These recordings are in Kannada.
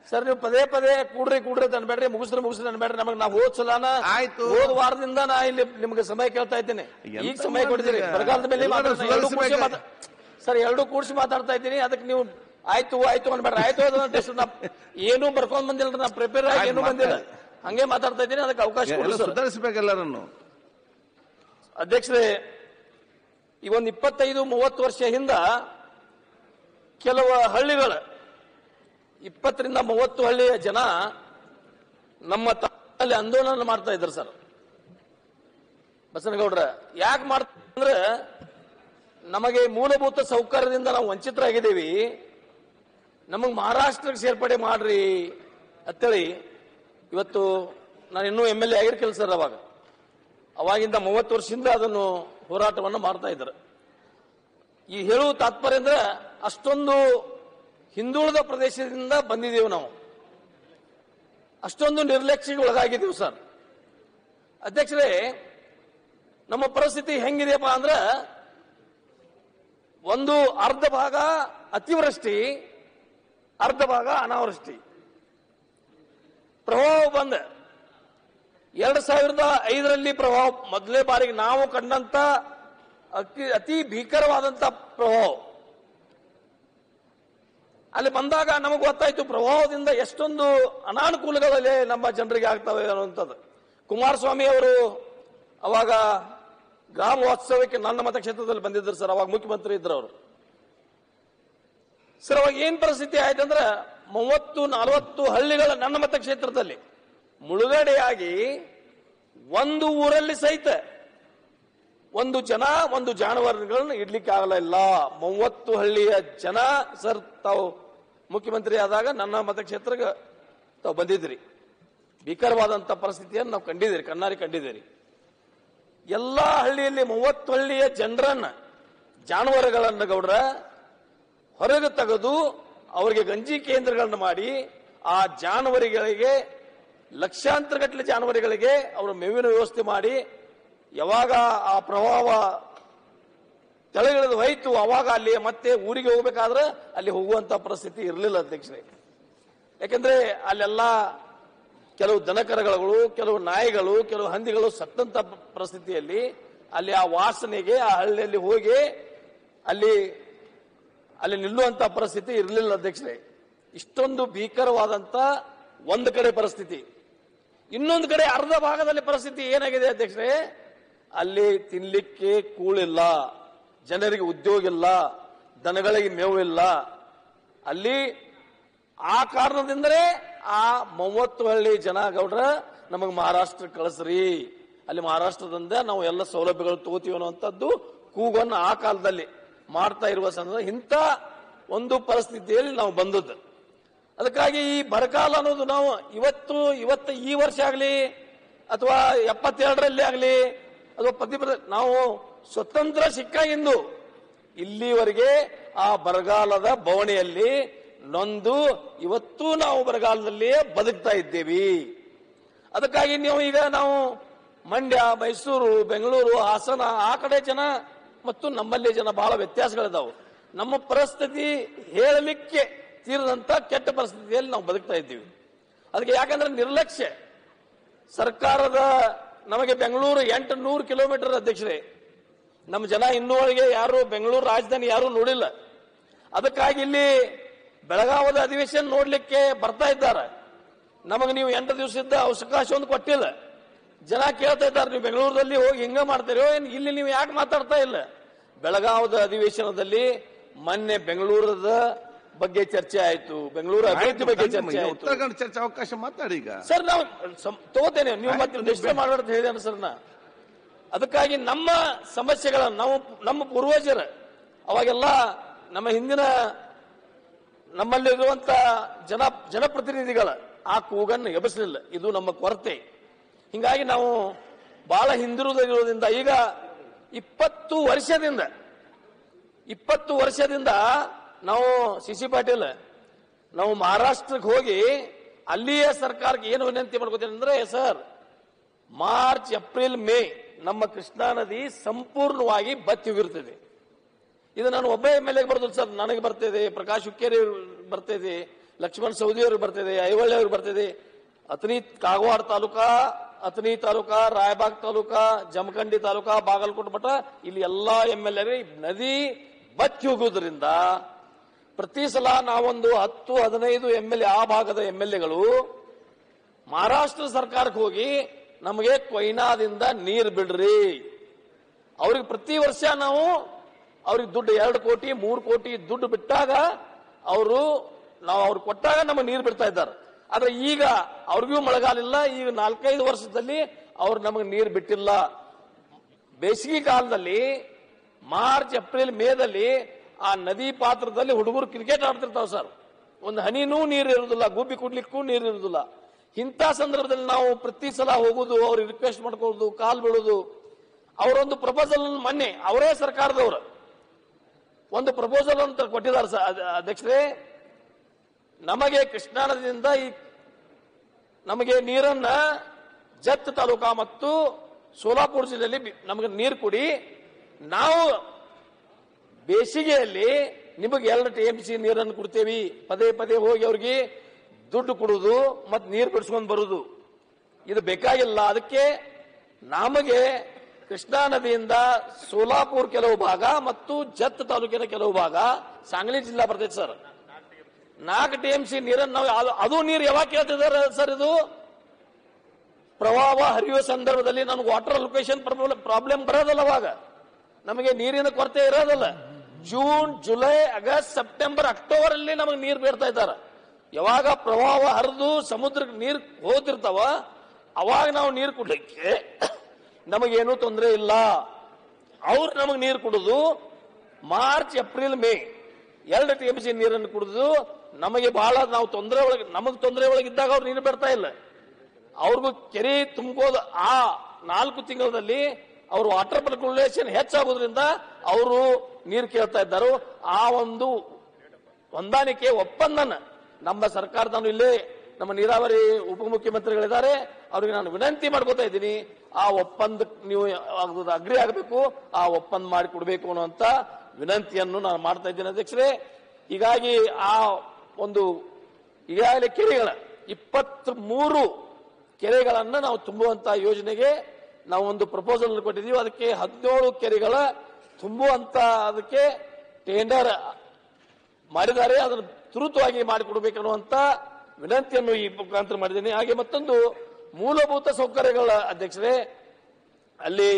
ಸರ್ ನೀವು ಪದೇ ಪದೇ ಕೂಡ್ರಿ ಕೂಡ್ರಿ ಅಂತ ಅನ್ಬೇಡ್ರಿ ಮುಗಿಸ್ರಿ ಮುಗಿಸ್ರಿ ಅನ್ಬೇಡ್ರಿ ನಮಗೆ ನಾವು ಹೋದ್ ಸಲಾನ ಆಯ್ತು. ಹೋದ ವಾರದಿಂದ ನಾ ಇಲ್ಲಿ ನಿಮ್ಗೆ ಸಮಯ ಕೇಳ್ತಾ ಇದ್ದೀನಿ ಎಂತ ಈಗ ಸಮಯ ಕೊಡ್ತೀರಿ ಮಾಡ್ತೀರಾ? ಬರಗಾಲದ ಮೇಲೆ ಎಲ್ಲರೂ ಮಾತಾಡ್ತಾ- ಎರಡು ಕೂಡ್ಸಿ ಸುಧಾರಿಸ್ಬೇಕು. ಮಾತಾ- ಸರ್ ಎರಡು ಕೂಡ್ಸಿ ಮಾತಾಡ್ತಾ ಇದ್ದೀನಿ ಅದಕ್ಕೆ ನೀವು ಆಯ್ತು ಆಯ್ತು ಅನ್ಬೇಡ್ರಿ ಆಯ್ತು ಅದನ್ನ just ನಾ ಏನೂ ಬರ್ಕೊಂಡ್ ಬಂದಿಲ್ಲ ನಾ ಪ್ರಿಪೇರ್ ಆಗಿ ಆಯ್ತು, ಏನೂ ಬಂದಿಲ್ಲ ಮಾತಾಡಿ. ಹಂಗೆ ಮಾತಾಡ್ತಾ ಇದ್ದೀನಿ ಅದಕ್ಕೆ ಅವಕಾಶ ಕೊಡಿ ಎಲ್ಲ ಸರ್ ಸುಧಾರಿಸಬೇಕು ಎಲ್ಲರನ್ನು ಅಧ್ಯಕ್ಷರೇ ಈ ಒಂದು ಇಪ್ಪತ್ತೈದು ಮೂವತ್ತು ವರ್ಷ ಹಿಂದ ಕೆಲವು ಹಳ್ಳಿಗಳು ಇಪ್ಪತ್ತರಿಂದ ಮೂವತ್ತು ಹಳ್ಳಿಯ ಜನ ನಮ್ಮ ತಮ್ಮಲ್ಲಿ ಆಂದೋಲನ ಮಾಡ್ತಾ ಇದ್ರು ಸರ್ ಬಸನಗೌಡ್ರ ಯಾಕೆ ಮಾಡ್ತಾರೆ ನಮಗೆ ಮೂಲಭೂತ ಸೌಕರ್ಯದಿಂದ ನಾವು ವಂಚಿತರಾಗಿದ್ದೀವಿ ನಮಗೆ ಮಹಾರಾಷ್ಟ್ರಕ್ಕೆ ಸೇರ್ಪಡೆ ಮಾಡ್ರಿ ಅಂತೇಳಿ ಇವತ್ತು ನಾನು ಇನ್ನೂ ಎಮ್ ಎಲ್ ಎ ಆಗಿರ್ಕಿಲ್ಲ ಸರ್ ಅವಾಗ ಅವಾಗಿಂದ ಮೂವತ್ತು ವರ್ಷದಿಂದ ಅದನ್ನು ಹೋರಾಟವನ್ನು ಮಾಡ್ತಾ ಇದ್ದಾರೆ ಈ ಹೇಳುವ ತಾತ್ಪರ್ಯ ಅಂದ್ರೆ ಅಷ್ಟೊಂದು ಹಿಂದುಳಿದ ಪ್ರದೇಶದಿಂದ ಬಂದಿದ್ದೇವೆ ನಾವು ಅಷ್ಟೊಂದು ನಿರ್ಲಕ್ಷ್ಯಕ್ಕೆ ಒಳಗಾಗಿದ್ದೀವಿ ಸರ್ ಅಧ್ಯಕ್ಷರೇ ನಮ್ಮ ಪರಿಸ್ಥಿತಿ ಹೆಂಗಿದೆಯಪ್ಪ ಅಂದ್ರೆ ಒಂದು ಅರ್ಧ ಭಾಗ ಅತಿವೃಷ್ಟಿ ಅರ್ಧ ಭಾಗ ಅನಾವೃಷ್ಟಿ ಪ್ರವಾಹ ಬಂದ ಎರಡ್ ಸಾವಿರದ ಐದರಲ್ಲಿ ಪ್ರವಾಹ ಮೊದಲನೇ ಬಾರಿಗೆ ನಾವು ಕಂಡಂತ ಅತಿ ಅತಿ ಭೀಕರವಾದಂತ ಪ್ರವಾಹ ಅಲ್ಲಿ ಬಂದಾಗ ನಮಗೆ ಗೊತ್ತಾಯ್ತು ಪ್ರವಾಹದಿಂದ ಎಷ್ಟೊಂದು ಅನಾನುಕೂಲಗಳಲ್ಲಿ ನಮ್ಮ ಜನರಿಗೆ ಆಗ್ತವೆ ಅನ್ನುವಂಥದ್ದು ಕುಮಾರಸ್ವಾಮಿ ಅವರು ಅವಾಗ ಗ್ರಾಮ ವಾಸ್ತವ್ಯಕ್ಕೆ ನನ್ನ ಮತಕ್ಷೇತ್ರದಲ್ಲಿ ಬಂದಿದ್ದರು ಸರ್ ಅವಾಗ ಮುಖ್ಯಮಂತ್ರಿ ಇದ್ರು ಅವರು ಸರ್ ಅವಾಗ ಏನ್ ಪರಿಸ್ಥಿತಿ ಆಯ್ತಂದ್ರೆ ಮೂವತ್ತು ನಲವತ್ತು ಹಳ್ಳಿಗಳ ನನ್ನ ಮತಕ್ಷೇತ್ರದಲ್ಲಿ ಮುಳುಗಡೆಯಾಗಿ ಒಂದು ಊರಲ್ಲಿ ಸಹಿತ ಒಂದು ಜನ ಒಂದು ಜಾನುವಾರುಗಳನ್ನ ಇಡ್ಲಿಕ್ಕೆ ಆಗಲಿಲ್ಲ ಮೂವತ್ತು ಹಳ್ಳಿಯ ಜನ ಸರ್ ತಾವು ಮುಖ್ಯಮಂತ್ರಿ ಆದಾಗ ನನ್ನ ಮತಕ್ಷೇತ್ರಕ್ಕೆ ತಾವು ಬಂದಿದ್ರಿ ಭೀಕರವಾದಂತ ಪರಿಸ್ಥಿತಿಯನ್ನು ನಾವು ಕಂಡಿದ್ದೀರಿ ಕಣ್ಣಾರಿ ಕಂಡಿದ್ದೀರಿ ಎಲ್ಲಾ ಹಳ್ಳಿಯಲ್ಲಿ ಮೂವತ್ತು ಹಳ್ಳಿಯ ಜನರನ್ನ ಜಾನುವಾರುಗಳನ್ನ ಗೌಡ್ರ ಹೊರಗೆ ತೆಗೆದು ಅವರಿಗೆ ಗಂಜಿ ಕೇಂದ್ರಗಳನ್ನು ಮಾಡಿ ಆ ಜಾನುವಾರುಗಳಿಗೆ ಲಕ್ಷಾಂತರ ಗಟ್ಟಲೆ ಜಾನುವಾರುಗಳಿಗೆ ಅವರ ಮೇವಿನ ವ್ಯವಸ್ಥೆ ಮಾಡಿ ಯಾವಾಗ ಆ ಪ್ರವಾಹ ತೆಳಗಿಳಿದು ಹೋಯ್ತು ಅವಾಗ ಅಲ್ಲಿ ಮತ್ತೆ ಊರಿಗೆ ಹೋಗ್ಬೇಕಾದ್ರೆ ಅಲ್ಲಿ ಹೋಗುವಂತ ಪರಿಸ್ಥಿತಿ ಇರಲಿಲ್ಲ ಅಧ್ಯಕ್ಷರೇ ಯಾಕಂದ್ರೆ ಅಲ್ಲೆಲ್ಲ ಕೆಲವು ದನಕರಗಳು ಕೆಲವು ನಾಯಿಗಳು ಕೆಲವು ಹಂದಿಗಳು ಸತ್ತಂತ ಪ- ಪರಿಸ್ಥಿತಿಯಲ್ಲಿ ಅಲ್ಲಿ ಆ ವಾಸನೆಗೆ ಆ ಹಳ್ಳಿಯಲ್ಲಿ ಹೋಗಿ ಅಲ್ಲಿ ಅಲ್ಲಿ ನಿಲ್ಲುವಂತ ಪರಿಸ್ಥಿತಿ ಇರಲಿಲ್ಲ ಅಧ್ಯಕ್ಷರೇ ಇಷ್ಟೊಂದು ಭೀಕರವಾದಂತ ಒಂದು ಕಡೆ ಪರಿಸ್ಥಿತಿ ಇನ್ನೊಂದು ಕಡೆ ಅರ್ಧ ಭಾಗದಲ್ಲಿ ಪರಿಸ್ಥಿತಿ ಏನಾಗಿದೆ ಅಧ್ಯಕ್ಷರೇ ಅಲ್ಲಿ ತಿನ್ಲಿಕ್ಕೆ ಕೂಳಿಲ್ಲ ಜನರಿಗೆ ಉದ್ಯೋಗ ಇಲ್ಲ ದನಗಳಿಗೆ ಮೇವು ಇಲ್ಲ ಅಲ್ಲಿ ಆ ಕಾರಣದಿಂದಲೇ ಆ ಮೂವತ್ತು ಹಳ್ಳಿ ಜನ ಗೌಡ್ರ ನಮಗೆ ಮಹಾರಾಷ್ಟ್ರ ಕಳಿಸ್ರಿ ಅಲ್ಲಿ ಮಹಾರಾಷ್ಟ್ರದಿಂದ ನಾವು ಎಲ್ಲ ಸೌಲಭ್ಯಗಳು ತಗೋತೀವಿ ಅನ್ನುವಂಥದ್ದು ಕೂಗನ್ನು ಆ ಕಾಲದಲ್ಲಿ ಮಾಡ್ತಾ ಇರುವ ಸಂದರ್ಭ ಇಂಥ ಒಂದು ಪರಿಸ್ಥಿತಿಯಲ್ಲಿ ನಾವು ಬಂದದ್ದು ಅದಕ್ಕಾಗಿ ಈ ಬರಗಾಲ ಅನ್ನೋದು ನಾವು ಇವತ್ತು ಇವತ್ತು ಈ ವರ್ಷ ಆಗಲಿ ಅಥವಾ ಎಪ್ಪತ್ತೆರಡರಲ್ಲಿ ಆಗಲಿ ಅಥವಾ ಪ್ರತಿಭಟ ನಾವು ಸ್ವತಂತ್ರ ಸಿಕ್ಕಾಗಿಂದು ಇಲ್ಲಿವರೆಗೆ ಆ ಬರಗಾಲದ ಬವಣೆಯಲ್ಲಿ ನೊಂದು ಇವತ್ತು ನಾವು ಬರಗಾಲದಲ್ಲಿಯೇ ಬದುಕ್ತಾ ಇದ್ದೇವೆ ಅದಕ್ಕಾಗಿ ನೀವು ಈಗ ನಾವು ಮಂಡ್ಯ ಮೈಸೂರು ಬೆಂಗಳೂರು ಹಾಸನ ಆ ಕಡೆ ಜನ ಮತ್ತು ನಮ್ಮಲ್ಲಿ ಜನ ಬಹಳ ವ್ಯತ್ಯಾಸಗಳಿದಾವೆ ನಮ್ಮ ಪರಿಸ್ಥಿತಿ ಹೇಳಲಿಕ್ಕೆ ತೀರದಂತ ಕೆಟ್ಟ ಪರಿಸ್ಥಿತಿಯಲ್ಲಿ ನಾವು ಬದುಕ್ತಾ ಇದ್ದೀವಿ ಅದಕ್ಕೆ ಯಾಕಂದ್ರೆ ನಿರ್ಲಕ್ಷ್ಯ ಸರ್ಕಾರದ ನಮಗೆ ಬೆಂಗಳೂರು ಎಂಟು ನೂರು ಕಿಲೋಮೀಟರ್ ಅಧ್ಯಕ್ಷರೇ ನಮ್ಮ ಜನ ಇನ್ನೂವರೆಗೆ ಯಾರು ಬೆಂಗಳೂರು ರಾಜಧಾನಿ ಯಾರು ನೋಡಿಲ್ಲ ಅದಕ್ಕಾಗಿ ಇಲ್ಲಿ ಬೆಳಗಾವದ ಅಧಿವೇಶನ ನೋಡ್ಲಿಕ್ಕೆ ಬರ್ತಾ ಇದ್ದಾರೆ ನಮಗೆ ನೀವು ಎಂಟು ದಿವಸದ ಅವಕಾಶ ಒಂದು ಕೊಟ್ಟಿಲ್ಲ ಜನ ಕೇಳ್ತಾ ಇದ್ದಾರೆ ನೀವು ಬೆಂಗಳೂರಲ್ಲಿ ಹೋಗಿ ಹಿಂಗ ಮಾಡ್ತೀರೋ ಏನ್ ಇಲ್ಲಿ ನೀವು ಯಾಕೆ ಮಾತಾಡ್ತಾ ಇಲ್ಲ ಬೆಳಗಾವದ ಅಧಿವೇಶನದಲ್ಲಿ ಮೊನ್ನೆ ಬೆಂಗಳೂರದ ಬಗ್ಗೆ ಚರ್ಚೆ ಆಯ್ತು ಬೆಂಗಳೂರು ಅಭಿವೃದ್ಧಿ ಬಗ್ಗೆ ಚರ್ಚೆ ಆಯ್ತು ಉತ್ತರಾಖಂಡ್ ಚರ್ಚೆ ಅವಕಾಶ ಮಾತಾಡಿ ಈಗ ಸರ್ ನಾವು ಸಂ- ತಗೋತೇನೆ ನೀವು ಮತ್ತೆ ಡಿಸ್ಟರ್ಬ್ ಮಾಡಬಾರ್ದು ಹೇಳಿದ್ದೇನೆ ಸರ್ ನಾ ಅದಕ್ಕಾಗಿ ನಮ್ಮ ಸಮಸ್ಯೆಗಳನ್ನು ನಾವು ನಮ್ಮ ಪೂರ್ವಜರ ಅವಾಗೆಲ್ಲ ನಮ್ಮ ಹಿಂದಿನ ನಮ್ಮಲ್ಲಿರುವಂತ ಜನ ಜನಪ್ರತಿನಿಧಿಗಳ ಆ ಕೂಗನ್ನು ಎಬಸಲಿಲ್ಲ ಇದು ನಮ್ಮ ಕೊರತೆ ಹಿಂಗಾಗಿ ನಾವು ಬಹಳ ಹಿಂದಿರುವುದರಿಂದ ಈಗ ಇಪ್ಪತ್ತು ವರ್ಷದಿಂದ ಇಪ್ಪತ್ತು ವರ್ಷದಿಂದ ನಾವು ಸಿ ಸಿ ಪಾಟೀಲ್ ನಾವು ಮಹಾರಾಷ್ಟ್ರಕ್ಕೆ ಹೋಗಿ ಅಲ್ಲಿಯ ಸರ್ಕಾರಕ್ಕೆ ಏನು ವಿನಂತಿ ಮಾಡ್ಕೋತೀನಿ ಅಂದ್ರೆ ಸರ್ ಮಾರ್ಚ್ ಏಪ್ರಿಲ್ ಮೇ ನಮ್ಮ ಕೃಷ್ಣಾ ನದಿ ಸಂಪೂರ್ಣವಾಗಿ ಬತ್ತಿ ಹೋಗಿರ್ತದೆ ಇದು ನಾನು ಒಬ್ಬ ಎಮ್ ಎಲ್ ಎ ಬರ್ತದೆ ಸರ್ ನನಗೆ ಬರ್ತಿದೆ ಪ್ರಕಾಶ್ ಹುಕ್ಕೇರಿ ಬರ್ತಿದೆ ಲಕ್ಷ್ಮಣ್ ಸೌದಿ ಅವ್ರಿಗೆ ಬರ್ತಿದೆ ಐವಳ್ಳಿ ಅವ್ರಿಗೆ ಬರ್ತಿದೆ ಅತನಿ ಕಾಗವಾಡ ತಾಲೂಕಾ ಅತನಿ ತಾಲೂಕಾ ರಾಯಬಾಗ್ ತಾಲೂಕಾ ಜಮಖಂಡಿ ತಾಲೂಕಾ ಬಾಗಲಕೋಟೆ ಮಠ ಇಲ್ಲಿ ಎಲ್ಲಾ ಎಂ ಎಲ್ ಎ ನದಿ ಬತ್ತಿ ಹೋಗುವುದರಿಂದ ಪ್ರತಿ ಸಲ ನಾವೊಂದು ಹತ್ತು ಹದಿನೈದು ಎಂ ಎಲ್ ಎ ಆ ಭಾಗದ ಎಂ ಎಲ್ ಎಗಳು ಮಹಾರಾಷ್ಟ್ರ ಸರ್ಕಾರಕ್ಕೆ ಹೋಗಿ ನಮಗೆ ಕೊಯ್ನಾದಿಂದ ನೀರು ಬಿಡ್ರಿ ಅವ್ರಿಗೆ ಪ್ರತಿ ವರ್ಷ ನಾವು ಅವ್ರಿಗೆ ದುಡ್ಡು ಎರಡು ಕೋಟಿ ಮೂರು ಕೋಟಿ ದುಡ್ಡು ಬಿಟ್ಟಾಗ ಅವರು ನಾವು ಅವ್ರಿಗೆ ಕೊಟ್ಟಾಗ ನಮಗೆ ನೀರು ಬಿಡ್ತಾ ಇದ್ದಾರೆ ಆದ್ರೆ ಈಗ ಅವ್ರಿಗೂ ಮಳೆಗಾಲಿಲ್ಲ ಈಗ ನಾಲ್ಕೈದು ವರ್ಷದಲ್ಲಿ ಅವ್ರು ನಮಗೆ ನೀರು ಬಿಟ್ಟಿಲ್ಲ ಬೇಸಿಗೆ ಕಾಲದಲ್ಲಿ ಮಾರ್ಚ್ ಏಪ್ರಿಲ್ ಮೇದಲ್ಲಿ ಆ ನದಿ ಪಾತ್ರದಲ್ಲಿ ಹುಡುಗರು ಕ್ರಿಕೆಟ್ ಆಡ್ತಿರ್ತಾವ ಸರ್ ಒಂದು ಹನಿನೂ ನೀರು ಇರುವುದಿಲ್ಲ ಗುಬ್ಬಿ ಕುಡ್ಲಿಕ್ಕೂ ನೀರು ಇರುವುದಿಲ್ಲ ಇಂಥ ಸಂದರ್ಭದಲ್ಲಿ ನಾವು ಪ್ರತಿ ಸಲ ಹೋಗುದು ಅವ್ರಿಗೆ ರಿಕ್ವೆಸ್ಟ್ ಮಾಡ್ಕೊಳ್ಳೋದು ಕಾಲ್ ಬೀಳೋದು ಅವರೊಂದು ಪ್ರಪೋಸಲ್ ಮೊನ್ನೆ ಅವರೇ ಸರ್ಕಾರದವರು ಒಂದು ಪ್ರಪೋಸಲ್ ಅಂತ ಕೊಟ್ಟಿದ್ದಾರೆ ಸರ್ ಅದ್- ಅಧ್ಯಕ್ಷರೇ ನಮಗೆ ಕೃಷ್ಣಾ ನದಿಯಿಂದ ಈ ನಮಗೆ ನೀರನ್ನ ಜತ್ ತಾಲೂಕಾ ಮತ್ತು ಸೋಲಾಪುರ ಜಿಲ್ಲೆಯಲ್ಲಿ ಬಿ- ನಮಗೆ ನೀರು ಕೊಡಿ ನಾವು ಬೇಸಿಗೆಯಲ್ಲಿ ನಿಮಗೆ ಎರಡು ಟಿ ಎಂ ಸಿ ನೀರನ್ನು ಕೊಡ್ತೇವಿ ಪದೇ ಪದೇ ಹೋಗಿ ಅವ್ರಿಗೆ ದುಡ್ಡು ಕೊಡುದು ಮತ್ತು ನೀರು ಬಿಡಿಸ್ಕೊಂಡು ಬರುದು ಇದು ಬೇಕಾಗಿಲ್ಲ ಅದಕ್ಕೆ ನಮಗೆ ಕೃಷ್ಣಾ ನದಿಯಿಂದ ಸೋಲಾಪುರ್ ಕೆಲವು ಭಾಗ ಮತ್ತು ಜತ್ ತಾಲೂಕಿನ ಕೆಲವು ಭಾಗ ಸಾಂಗ್ಲಿ ಜಿಲ್ಲಾ ಬರ್ತೈತೆ ಸರ್ ನಾಲ್ಕು ಟಿ ಎಂ ಸಿ ನೀರನ್ನು ನಾವು ಅದು- ಅದು ನೀರು ಯಾವಾಗ ಕೇಳ್ತಿದ್ದಾರೆ ಸರ್ ಇದು ಪ್ರವಾಹ ಹರಿಯುವ ಸಂದರ್ಭದಲ್ಲಿ ನಮ್ಗೆ ವಾಟರ್ ಲೊಕೇಶನ್ ಪ್ರಾಬ್ಲಮ್ ಬರೋದಲ್ಲ ಅವಾಗ ನಮಗೆ ನೀರಿನ ಕೊರತೆ ಇರೋದಲ್ಲ June July August September October ಅಲ್ಲಿ ನಮಗೆ ನೀರು ಬೇಡ್ತಾ ಇದ್ದಾರೆ ಯಾವಾಗ ಪ್ರವಾಹ ಹರಿದು ಸಮುದ್ರಕ್ಕೆ ನೀರು ಹೋತಿರ್ತಾವ ಅವಾಗ ನಾವು ನೀರು ಕುಡ್ಲಿಕ್ಕೆ ನಮಗೇನು ತೊಂದರೆ ಇಲ್ಲ ಅವ್ರು ನಮಗೆ ನೀರು ಕುಡಿದು ಮಾರ್ಚ್ ಏಪ್ರಿಲ್ ಮೇ ಎರಡು ಟಿ ಎಂ ಸಿ ನೀರನ್ನು ಕುಡಿದು ನಮಗೆ ಬಹಳ ನಾವು ತೊಂದರೆ ಒಳಗೆ ನಮಗೆ ತೊಂದರೆ ಒಳಗಿದ್ದಾಗ ಅವ್ರು ನೀರು ಬಿಡ್ತಾ ಇಲ್ಲ ಅವ್ರಿಗೂ ಕೆರೆ ತುಂಬೋದು ಆ ನಾಲ್ಕು ತಿಂಗಳಲ್ಲಿ ಅವರು ವಾಟರ್ ಪರ್ಕ್ಯುಲೇಷನ್ ಹೆಚ್ಚಾಗೋದ್ರಿಂದ ಅವರು ನೀರು ಕೇಳ್ತಾ ಇದ್ದಾರೆ ಆ ಒಂದು ಹೊಂದಾಣಿಕೆ ಒಪ್ಪಂದನ ನಮ್ಮ ಸರ್ಕಾರ ನಾನು ಇಲ್ಲೇ ನಮ್ಮ ನೀರಾವರಿ ಉಪಮುಖ್ಯಮಂತ್ರಿಗಳಿದ್ದಾರೆ ಅವ್ರಿಗೆ ನಾನು ವಿನಂತಿ ಮಾಡ್ಕೋತಾ ಇದ್ದೀನಿ ಆ ಒಪ್ಪಂದಕ್ಕೆ ನೀವು ಅಗ್ರಿ ಆಗಬೇಕು ಆ ಒಪ್ಪಂದ ಮಾಡಿ ಕೊಡಬೇಕು ಅನ್ನುವಂತ ವಿನಂತಿಯನ್ನು ನಾನು ಮಾಡ್ತಾ ಇದ್ದೀನಿ ಅಧ್ಯಕ್ಷರೇ ಹೀಗಾಗಿ ಆ ಒಂದು ಈಗಾಗಲೇ ಕೆರೆಗಳ ಇಪ್ಪತ್ತ್ ಮೂರು ಕೆರೆಗಳನ್ನ ನಾವು ತುಂಬುವಂತ ಯೋಜನೆಗೆ ನಾವು ಒಂದು ಪ್ರಪೋಸಲ್ ಕೊಟ್ಟಿದ್ದೀವಿ ಅದಕ್ಕೆ ಹದಿನೇಳು ಕೆರೆಗಳ ತುಂಬುವಂತ ಅದಕ್ಕೆ ಟೆಂಡರ್ ಮಾಡಿದ್ದಾರೆ ಅದನ್ನು ತುರುತವಾಗಿ ಮಾಡಿಕೊಡ್ಬೇಕನ್ನುವಂತ ವಿನಂತಿಯನ್ನು ಈ ಮುಖಾಂತರ ಮಾಡಿದ್ದೀನಿ ಹಾಗೆ ಮತ್ತೊಂದು ಮೂಲಭೂತ ಸೌಕರ್ಯಗಳ ಅಧ್ಯಕ್ಷರೇ ಅಲ್ಲಿ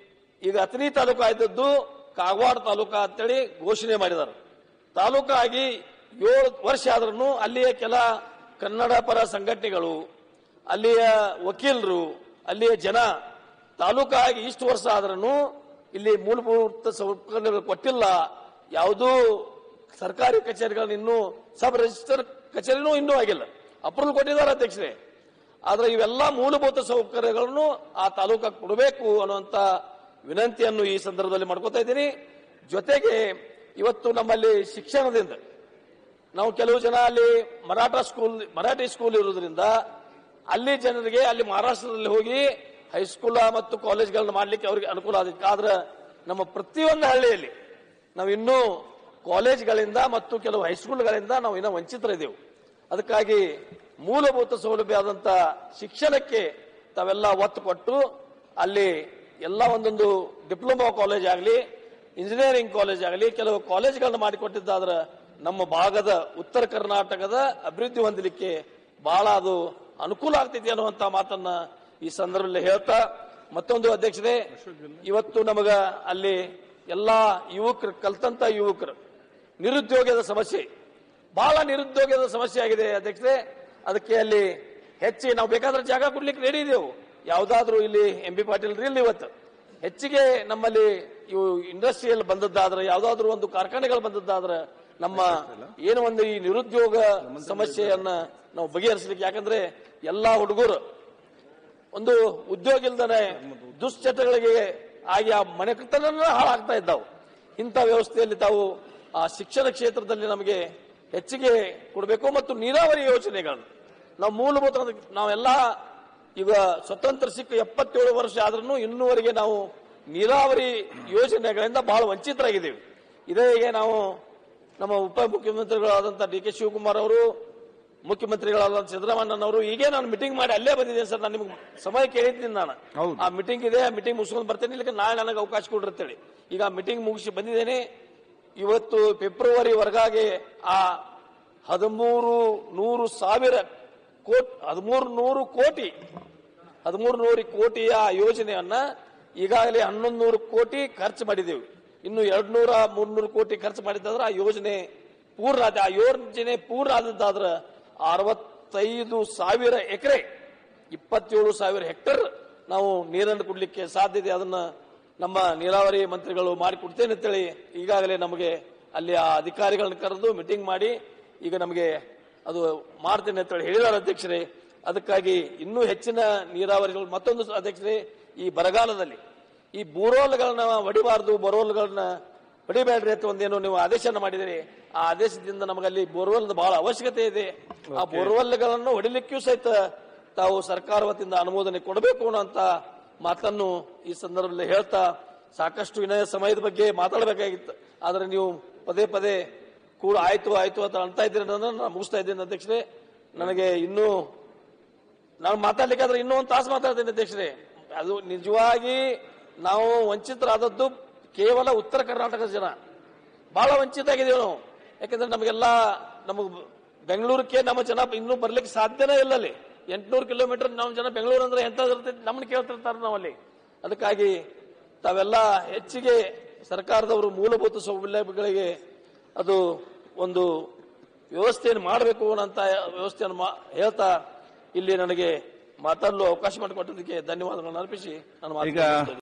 ಈಗ ಅಥಣಿ ತಾಲೂಕು ಆಯ್ತದ್ದು ಕಾಗವಾಡ ತಾಲೂಕು ಅಂತೇಳಿ ಘೋಷಣೆ ಮಾಡಿದ್ದಾರೆ ತಾಲೂಕು ಆಗಿ ಏಳು ವರ್ಷ ಆದ್ರೂ ಅಲ್ಲಿಯ ಕೆಲ ಕನ್ನಡ ಪರ ಸಂಘಟನೆಗಳು ಅಲ್ಲಿಯ ವಕೀಲರು ಅಲ್ಲಿಯ ಜನ ತಾಲೂಕಾಗಿ ಇಷ್ಟು ವರ್ಷ ಆದ್ರೂ ಇಲ್ಲಿ ಮೂಲಭೂತ ಸೌಕರ್ಯಗಳು ಕೊಟ್ಟಿಲ್ಲ ಯಾವುದೂ ಸರ್ಕಾರಿ ಕಚೇರಿಗಳನ್ನ ಇನ್ನೂ ಸಬ್ ರಿಜಿಸ್ಟರ್ ಕಚೇರಿನೂ ಇನ್ನೂ ಆಗಿಲ್ಲ ಅಪ್ರೂವಲ್ ಕೊಟ್ಟಿದ್ದಾರೆ ಅಧ್ಯಕ್ಷರೇ ಆದ್ರೆ ಇವೆಲ್ಲ ಮೂಲಭೂತ ಸೌಕರ್ಯಗಳನ್ನು ಆ ತಾಲೂಕಾಗ ಕೊಡಬೇಕು ಅನ್ನುವಂತ ವಿನಂತಿಯನ್ನು ಈ ಸಂದರ್ಭದಲ್ಲಿ ಮಾಡ್ಕೋತಾ ಇದ್ದೀನಿ ಜೊತೆಗೆ ಇವತ್ತು ನಮ್ಮಲ್ಲಿ ಶಿಕ್ಷಣದಿಂದ ನಾವು ಕೆಲವು ಜನ ಅಲ್ಲಿ ಮರಾಠ ಸ್ಕೂಲ್ ಮರಾಠಿ ಸ್ಕೂಲ್ ಇರೋದ್ರಿಂದ ಅಲ್ಲಿ ಜನರಿಗೆ ಅಲ್ಲಿ ಮಹಾರಾಷ್ಟ್ರದಲ್ಲಿ ಹೋಗಿ ಹೈಸ್ಕೂಲ್ ಮತ್ತು ಕಾಲೇಜ್ಗಳನ್ನ ಮಾಡ್ಲಿಕ್ಕೆ ಅವ್ರಿಗೆ ಅನುಕೂಲ ಆದಿತ್ತು ಆದ್ರೆ ನಮ್ಮ ಪ್ರತಿಯೊಂದು ಹಳ್ಳಿಯಲ್ಲಿ ನಾವು ಇನ್ನೂ ಕಾಲೇಜ್ಗಳಿಂದ ಮತ್ತು ಕೆಲವು ಹೈಸ್ಕೂಲ್ಗಳಿಂದ ನಾವು ಇನ್ನೂ ವಂಚಿತರಿದ್ದೇವೆ ಅದಕ್ಕಾಗಿ ಮೂಲಭೂತ ಸೌಲಭ್ಯ ಆದಂತ ಶಿಕ್ಷಣಕ್ಕೆ ತಾವೆಲ್ಲ ಒತ್ತು ಕೊಟ್ಟು ಅಲ್ಲಿ ಎಲ್ಲ ಒಂದೊಂದು ಡಿಪ್ಲೊಮಾ ಕಾಲೇಜ್ ಆಗಲಿ ಇಂಜಿನಿಯರಿಂಗ್ ಕಾಲೇಜ್ ಆಗಲಿ ಕೆಲವು ಕಾಲೇಜ್ಗಳನ್ನ ಮಾಡಿಕೊಟ್ಟಿದ್ದಾದ್ರೆ ನಮ್ಮ ಭಾಗದ ಉತ್ತರ ಕರ್ನಾಟಕದ ಅಭಿವೃದ್ಧಿ ಹೊಂದಲಿಕ್ಕೆ ಬಹಳ ಅದು ಅನುಕೂಲ ಆಗ್ತೈತಿ ಅನ್ನುವಂತ ಮಾತನ್ನ ಈ ಸಂದರ್ಭದಲ್ಲಿ ಹೇಳ್ತಾ ಮತ್ತೊಂದು ಅಧ್ಯಕ್ಷರೇ ಇವತ್ತು ನಮಗ ಅಲ್ಲಿ ಎಲ್ಲಾ ಯುವಕರು ಕಲ್ತಂತ ಯುವಕರು ನಿರುದ್ಯೋಗದ ಸಮಸ್ಯೆ ಬಹಳ ನಿರುದ್ಯೋಗದ ಸಮಸ್ಯೆ ಆಗಿದೆ ಅಧ್ಯಕ್ಷರೇ ಅದಕ್ಕೆ ಅಲ್ಲಿ ಹೆಚ್ಚಿ ನಾವು ಬೇಕಾದ್ರೆ ಜಾಗ ಕೊಡ್ಲಿಕ್ಕೆ ರೆಡಿ ಇದೆವು ಯಾವ್ದಾದ್ರು ಇಲ್ಲಿ ಎಂ ಬಿ ಪಾಟೀಲ್ ರೀ ಇಲ್ಲಿ ಇವತ್ತು ಹೆಚ್ಚಿಗೆ ನಮ್ಮಲ್ಲಿ ಇವು ಇಂಡಸ್ಟ್ರಿಯಲ್ ಬಂದದ್ದಾದ್ರೆ ಯಾವ್ದಾದ್ರು ಒಂದು ಕಾರ್ಖಾನೆಗಳು ಬಂದದ್ದಾದ್ರೆ ನಮ್ಮ ಏನು ಒಂದು ಈ ನಿರುದ್ಯೋಗ ಸಮಸ್ಯೆಯನ್ನ ನಾವು ಬಗೆಹರಿಸಲಿಕ್ಕೆ ಯಾಕಂದ್ರೆ ಎಲ್ಲಾ ಹುಡುಗರು ಒಂದು ಉದ್ಯೋಗ ಇಲ್ದನೆ ದುಶ್ಚಟಗಳಿಗೆ ಆಗಿ ಆ ಮನೆ ಕರ್ತನ ಹಾಳಾಗ್ತಾ ಇದ್ದಾವು ಇಂಥ ವ್ಯವಸ್ಥೆಯಲ್ಲಿ ತಾವು ಆ ಶಿಕ್ಷಣ ಕ್ಷೇತ್ರದಲ್ಲಿ ನಮಗೆ ಹೆಚ್ಚಿಗೆ ಕೊಡಬೇಕು ಮತ್ತು ನೀರಾವರಿ ಯೋಜನೆಗಳನ್ನು ನಾವು ಮೂಲಭೂತ ನಾವೆಲ್ಲ ಈಗ ಸ್ವತಂತ್ರ ಸಿಕ್ಕ ಎಪ್ಪತ್ತೇಳು ವರ್ಷ ಆದ್ರೂ ಇನ್ನೂವರೆಗೆ ನಾವು ನೀರಾವರಿ ಯೋಜನೆಗಳಿಂದ ಬಹಳ ವಂಚಿತರಾಗಿದ್ದೇವೆ ಇದೇ ನಾವು ನಮ್ಮ ಉಪಮುಖ್ಯಮಂತ್ರಿಗಳಾದಂಥ ಡಿ ಕೆ ಶಿವಕುಮಾರ್ ಅವರು ಮುಖ್ಯಮಂತ್ರಿಗಳಾದ ಸಿದ್ದರಾಮಣ್ಣನವರು ಈಗೇ ನಾನು ಮೀಟಿಂಗ್ ಮಾಡಿ ಅಲ್ಲೇ ಬಂದಿದ್ದೇನೆ ಸರ್ ನಾನು ನಿಮ್ಗೆ ಸಮಯ ಕೇಳಿದ್ದೀನಿ ನಾನು ಹೌದು. ಆ ಮೀಟಿಂಗ್ ಇದೆ ಆ ಮೀಟಿಂಗ್ ಮುಗಿಸ್ಕೊಂಡು ಬರ್ತೇನೆ ಇಲ್ಲ ನಾಳೆ ನನಗೆ ಅವಕಾಶ ಕೊಡಿರ್ತೇಳಿ ಈಗ ಮೀಟಿಂಗ್ ಮುಗಿಸಿ ಬಂದಿದ್ದೇನೆ ಇವತ್ತು ಫೆಬ್ರವರಿ ವರ್ಗಾಗೆ ಆ ಹದಿಮೂರು ನೂರು ಸಾವಿರ ಕೋಟಿ ಹದಿಮೂರು ನೂರು ಕೋಟಿ ಹದಿಮೂರು ನೂರು ಕೋಟಿಯ ಯೋಜನೆಯನ್ನ ಈಗಾಗಲೇ ಹನ್ನೊಂದು ನೂರು ಕೋಟಿ ಖರ್ಚು ಮಾಡಿದ್ದೇವೆ ಇನ್ನು ಎರಡ್ ನೂರ ಮೂರ್ನೂರು ಕೋಟಿ ಖರ್ಚು ಮಾಡಿದ್ದಾದ್ರೆ ಆ ಯೋಜನೆ ಪೂರ್ಣ ಆದ ಆ ಯೋಜನೆ ಪೂರ್ಣ ಆದದ್ದಾದ್ರೆ ಅರವತ್ತೈದು ಸಾವಿರ ಎಕರೆ ಇಪ್ಪತ್ತೇಳು ಸಾವಿರ ಹೆಕ್ಟರ್ ನಾವು ನೀರನ್ನು ಕೊಡ್ಲಿಕ್ಕೆ ಸಾಧ್ಯತೆ ಅದನ್ನ ನಮ್ಮ ನೀರಾವರಿ ಮಂತ್ರಿಗಳು ಮಾಡಿಕೊಡ್ತೇನೆ ಅಂತೇಳಿ ಈಗಾಗಲೇ ನಮಗೆ ಅಲ್ಲಿ ಆ ಅಧಿಕಾರಿಗಳನ್ನ ಕರೆದು ಮೀಟಿಂಗ್ ಮಾಡಿ ಈಗ ನಮಗೆ ಅದು ಮಾಡ್ತೇನೆ ಅಂತೇಳಿ ಹೇಳಿದ್ದಾರೆ ಅಧ್ಯಕ್ಷರೇ ಅದಕ್ಕಾಗಿ ಇನ್ನೂ ಹೆಚ್ಚಿನ ನೀರಾವರಿಗಳು ಮತ್ತೊಂದು ಸ- ಅಧ್ಯಕ್ಷರೇ ಈ ಬರಗಾಲದಲ್ಲಿ ಈ ಬೋರ್ವೆಲ್ಗಳನ್ನ ಹೊಡಿಬಾರ್ದು ಬೋರ್ವೆಲ್ಗಳನ್ನ ಹೊಡಿಬೇಡ್ರಿ ಅಂತ ಒಂದೇನು ನೀವು ಆದೇಶನ ಮಾಡಿದಿರಿ ಆ ಆದೇಶದಿಂದ ನಮಗಲ್ಲಿ ಬೋರ್ವೆಲ್ ಬಹಳ ಅವಶ್ಯಕತೆ ಇದೆ ಆ ಬೋರ್ವೆಲ್ಗಳನ್ನು ಹೊಡಿಲಿಕ್ಕೂ ಸಹಿತ ತಾವು ಸರ್ಕಾರ ವತಿಯಿಂದ ಅನುಮೋದನೆ ಕೊಡಬೇಕು ಅನ್ನೋಂತ ಮಾತನ್ನು ಈ ಸಂದರ್ಭದಲ್ಲಿ ಹೇಳ್ತಾ ಸಾಕಷ್ಟು ವಿನಯ ಸಮಯದ ಬಗ್ಗೆ ಮಾತಾಡಬೇಕಾಗಿತ್ತು ಆದ್ರೆ ನೀವು ಪದೇ ಪದೇ ಕೂಡ ಆಯ್ತು ಆಯ್ತು ಅಂತ ಅನ್ತಾ ಇದ್ದೀರಿ ಅನ್ನೋದನ್ನ ನಾನು ಮುಗಿಸ್ತಾ ಇದ್ದೀನಿ ಅಧ್ಯಕ್ಷರೇ ನನಗೆ ಇನ್ನೂ ನಾನು ಮಾತಾಡ್ಲಿಕ್ಕಾದ್ರೆ ಇನ್ನೂ ಒಂದು ತಾಸು ಮಾತಾಡ್ತೀನಿ ಅಧ್ಯಕ್ಷರೇ ಅದು ನಿಜವಾಗಿ ನಾವು ವಂಚಿತರಾದದ್ದು ಕೇವಲ ಉತ್ತರ ಕರ್ನಾಟಕದ ಜನ ಬಹಳ ವಂಚಿತ ಆಗಿದ್ದೀವಿ ನಾವು ಯಾಕಂದ್ರೆ ನಮಗೆಲ್ಲ ನಮಗೆ ಬೆಂಗಳೂರಿಗೆ ನಮ್ಮ ಜನ ಇನ್ನೂ ಬರ್ಲಿಕ್ಕೆ ಸಾಧ್ಯನೇ ಇಲ್ಲ ಅಲ್ಲಿ ಎಂಟ್ನೂರು ಕಿಲೋಮೀಟರ್ ನಮ್ಮ ಜನ ಬೆಂಗಳೂರು ಅಂದ್ರೆ ಎಂತ ಇರ್ತೈತಿ ನಮ್ಮನ್ನ ಕೇಳ್ತಿರ್ತಾರೆ ನಾವಲ್ಲಿ ಅದಕ್ಕಾಗಿ ತಾವೆಲ್ಲ ಹೆಚ್ಚಿಗೆ ಸರ್ಕಾರದವರು ಮೂಲಭೂತ ಸೌಲಭ್ಯಗಳಿಗೆ ಅದು ಒಂದು ವ್ಯವಸ್ಥೆಯನ್ನು ಮಾಡಬೇಕು ಅನ್ನೋಂಥ ವ್ಯವಸ್ಥೆಯನ್ನು ಮಾ- ಹೇಳ್ತಾ ಇಲ್ಲಿ ನನಗೆ ಮಾತಾಡಲು ಅವಕಾಶ ಮಾಡಿಕೊಟ್ಟದಕ್ಕೆ ಧನ್ಯವಾದಗಳನ್ನು ಅರ್ಪಿಸಿ ನಾನು ಮಾತನ್ನು ಈಗ ಮುಗಿಸ್ತೇನೆ.